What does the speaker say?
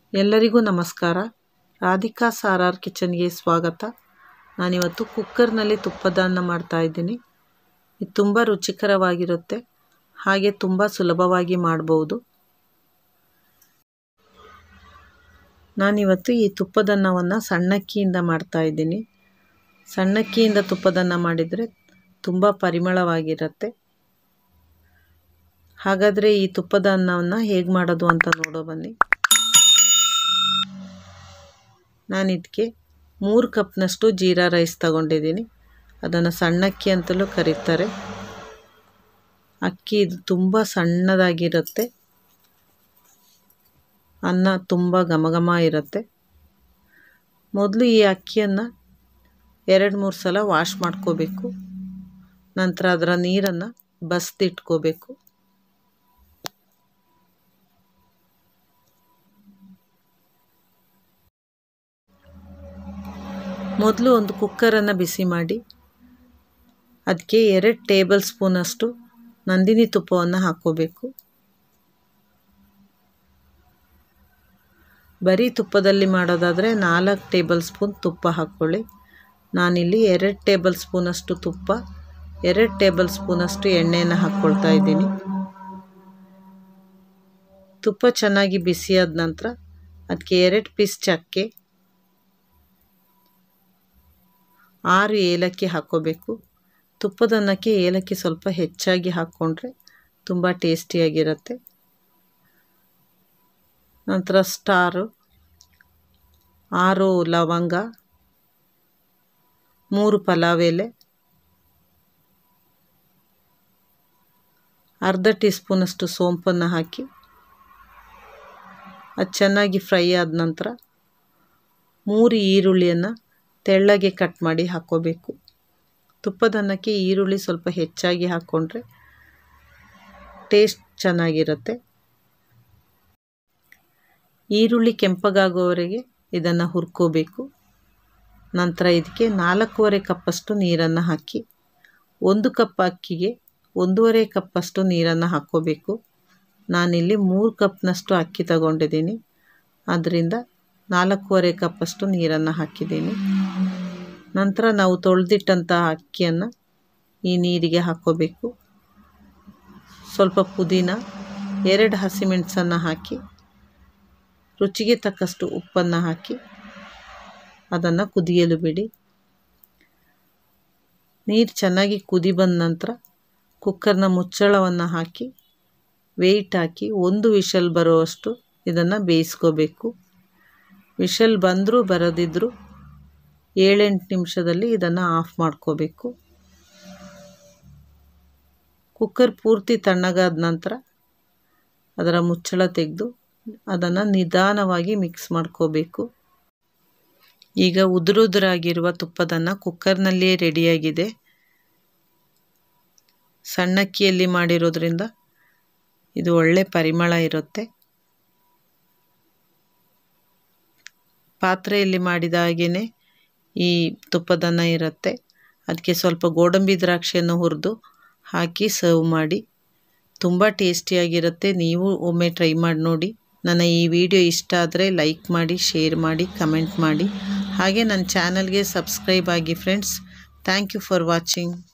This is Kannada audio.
ಎಲ್ಲರಿಗೂ ನಮಸ್ಕಾರ ರಾಧಿಕಾ ಸಾರ್ ಆರ್ ಕಿಚನ್ಗೆ ಸ್ವಾಗತ ನಾನಿವತ್ತು ಕುಕ್ಕರ್ನಲ್ಲಿ ತುಪ್ಪದ ಅನ್ನ ಮಾಡ್ತಾ ಇದ್ದೀನಿ ಇದು ತುಂಬ ರುಚಿಕರವಾಗಿರುತ್ತೆ ಹಾಗೆ ತುಂಬ ಸುಲಭವಾಗಿ ಮಾಡ್ಬೋದು ನಾನಿವತ್ತು ಈ ತುಪ್ಪದನ್ನವನ್ನು ಸಣ್ಣಕ್ಕಿಯಿಂದ ಮಾಡ್ತಾ ಇದ್ದೀನಿ ಸಣ್ಣಕ್ಕಿಯಿಂದ ತುಪ್ಪದನ್ನ ಮಾಡಿದರೆ ತುಂಬ ಪರಿಮಳವಾಗಿರುತ್ತೆ ಹಾಗಾದರೆ ಈ ತುಪ್ಪದ ಅನ್ನವನ್ನು ಹೇಗೆ ಮಾಡೋದು ಅಂತ ನೋಡೋ ಬನ್ನಿ ನಾನು ಇದಕ್ಕೆ ಮೂರು ಕಪ್ನಷ್ಟು ಜೀರಾ ರೈಸ್ ತಗೊಂಡಿದ್ದೀನಿ ಅದನ್ನು ಸಣ್ಣಕ್ಕಿ ಅಂತಲೂ ಕರೀತಾರೆ ಅಕ್ಕಿ ಇದು ತುಂಬ ಸಣ್ಣದಾಗಿರುತ್ತೆ ಅನ್ನ ತುಂಬ ಘಮ ಘಮ ಇರುತ್ತೆ ಮೊದಲು ಈ ಅಕ್ಕಿಯನ್ನು ಎರಡು ಮೂರು ಸಲ ವಾಶ್ ಮಾಡ್ಕೋಬೇಕು ನಂತರ ಅದರ ನೀರನ್ನು ಬಸ್ದಿಟ್ಕೋಬೇಕು ಮೊದಲು ಒಂದು ಕುಕ್ಕರನ್ನು ಬಿಸಿ ಮಾಡಿ ಅದಕ್ಕೆ ಎರಡು ಟೇಬಲ್ ಸ್ಪೂನಷ್ಟು ನಂದಿನಿ ತುಪ್ಪವನ್ನು ಹಾಕ್ಕೋಬೇಕು ಬರೀ ತುಪ್ಪದಲ್ಲಿ ಮಾಡೋದಾದರೆ ನಾಲ್ಕು ಟೇಬಲ್ ಸ್ಪೂನ್ ತುಪ್ಪ ಹಾಕ್ಕೊಳ್ಳಿ ನಾನಿಲ್ಲಿ ಎರಡು ಟೇಬಲ್ ಸ್ಪೂನಷ್ಟು ತುಪ್ಪ ಎರಡು ಟೇಬಲ್ ಸ್ಪೂನಷ್ಟು ಎಣ್ಣೆಯನ್ನು ಹಾಕ್ಕೊಳ್ತಾ ಇದ್ದೀನಿ ತುಪ್ಪ ಚೆನ್ನಾಗಿ ಬಿಸಿಯಾದ ನಂತರ ಅದಕ್ಕೆ ಎರಡು ಪೀಸ್ ಚಕ್ಕೆ ಆರು ಏಲಕ್ಕಿ ಹಾಕ್ಕೋಬೇಕು ತುಪ್ಪದನ್ನಕ್ಕೆ ಏಲಕ್ಕಿ ಸ್ವಲ್ಪ ಹೆಚ್ಚಾಗಿ ಹಾಕ್ಕೊಂಡ್ರೆ ತುಂಬ ಟೇಸ್ಟಿಯಾಗಿರುತ್ತೆ ನಂತರ ಸ್ಟಾರು ಆರು ಲವಂಗ ಮೂರು ಪಲಾವ್ ಎಲೆ ಅರ್ಧ ಟೀ ಸ್ಪೂನಷ್ಟು ಸೋಂಪನ್ನು ಹಾಕಿ ಅದು ಚೆನ್ನಾಗಿ ಫ್ರೈ ಆದ ನಂತರ ಮೂರು ಈರುಳ್ಳಿಯನ್ನು ತೆಳ್ಳಗೆ ಕಟ್ ಮಾಡಿ ಹಾಕ್ಕೋಬೇಕು ತುಪ್ಪದನ್ನಕ್ಕೆ ಈರುಳ್ಳಿ ಸ್ವಲ್ಪ ಹೆಚ್ಚಾಗಿ ಹಾಕ್ಕೊಂಡ್ರೆ ಟೇಸ್ಟ್ ಚೆನ್ನಾಗಿರುತ್ತೆ ಈರುಳ್ಳಿ ಕೆಂಪಗಾಗುವವರೆಗೆ ಇದನ್ನು ಹುರ್ಕೋಬೇಕು ನಂತರ ಇದಕ್ಕೆ ನಾಲ್ಕೂವರೆ ಕಪ್ಪಷ್ಟು ನೀರನ್ನು ಹಾಕಿ ಒಂದು ಕಪ್ ಅಕ್ಕಿಗೆ ಒಂದೂವರೆ ಕಪ್ಪಷ್ಟು ನೀರನ್ನು ಹಾಕ್ಕೋಬೇಕು ನಾನಿಲ್ಲಿ ಮೂರು ಕಪ್ನಷ್ಟು ಅಕ್ಕಿ ತಗೊಂಡಿದ್ದೀನಿ ಆದ್ದರಿಂದ ನಾಲ್ಕೂವರೆ ಕಪ್ಪಷ್ಟು ನೀರನ್ನು ಹಾಕಿದ್ದೀನಿ ನಂತರ ನಾವು ತೊಳೆದಿಟ್ಟಂತಹ ಅಕ್ಕಿಯನ್ನು ಈ ನೀರಿಗೆ ಹಾಕ್ಕೋಬೇಕು ಸ್ವಲ್ಪ ಪುದೀನ ಎರಡು ಹಸಿಮೆಣಸನ್ನು ಹಾಕಿ ರುಚಿಗೆ ತಕ್ಕಷ್ಟು ಉಪ್ಪನ್ನು ಹಾಕಿ ಅದನ್ನು ಕುದಿಯಲು ಬಿಡಿ ನೀರು ಚೆನ್ನಾಗಿ ಕುದಿ ಬಂದ ನಂತರ ಕುಕ್ಕರ್ನ ಮುಚ್ಚಳವನ್ನು ಹಾಕಿ ವೆಯ್ಟ್ ಹಾಕಿ ಒಂದು ವಿಷಲ್ ಬರುವಷ್ಟು ಇದನ್ನು ಬೇಯಿಸ್ಕೋಬೇಕು ವಿಷಲ್ ಬಂದರೂ ಬರದಿದ್ದರೂ ಏಳೆಂಟು ನಿಮಿಷದಲ್ಲಿ ಇದನ್ನು ಆಫ್ ಮಾಡ್ಕೋಬೇಕು ಕುಕ್ಕರ್ ಪೂರ್ತಿ ತಣ್ಣಗಾದ ನಂತರ ಅದರ ಮುಚ್ಚಳ ತೆಗೆದು ಅದನ್ನು ನಿಧಾನವಾಗಿ ಮಿಕ್ಸ್ ಮಾಡ್ಕೋಬೇಕು ಈಗ ಉದುರುದುರಾಗಿರುವ ತುಪ್ಪದನ್ನು ಕುಕ್ಕರ್ನಲ್ಲಿಯೇ ರೆಡಿಯಾಗಿದೆ ಸಣ್ಣಕ್ಕಿಯಲ್ಲಿ ಮಾಡಿರೋದ್ರಿಂದ ಇದು ಒಳ್ಳೆ ಪರಿಮಳ ಇರುತ್ತೆ ಪಾತ್ರೆಯಲ್ಲಿ ಮಾಡಿದ ಹಾಗೆಯೇ ಈ ತುಪ್ಪದನ್ನ ಇರುತ್ತೆ ಅದಕ್ಕೆ ಸ್ವಲ್ಪ ಗೋಡಂಬಿ ದ್ರಾಕ್ಷಿಯನ್ನು ಹುರಿದು ಹಾಕಿ ಸರ್ವ್ ಮಾಡಿ ತುಂಬ ಟೇಸ್ಟಿಯಾಗಿರುತ್ತೆ ನೀವು ಒಮ್ಮೆ ಟ್ರೈ ಮಾಡಿ ನೋಡಿ ನನ್ನ ಈ ವಿಡಿಯೋ ಇಷ್ಟ ಆದರೆ ಲೈಕ್ ಮಾಡಿ ಶೇರ್ ಮಾಡಿ ಕಮೆಂಟ್ ಮಾಡಿ ಹಾಗೆ ನನ್ನ ಚಾನಲ್ಗೆ ಸಬ್ಸ್ಕ್ರೈಬ್ ಆಗಿ friends thank you for watching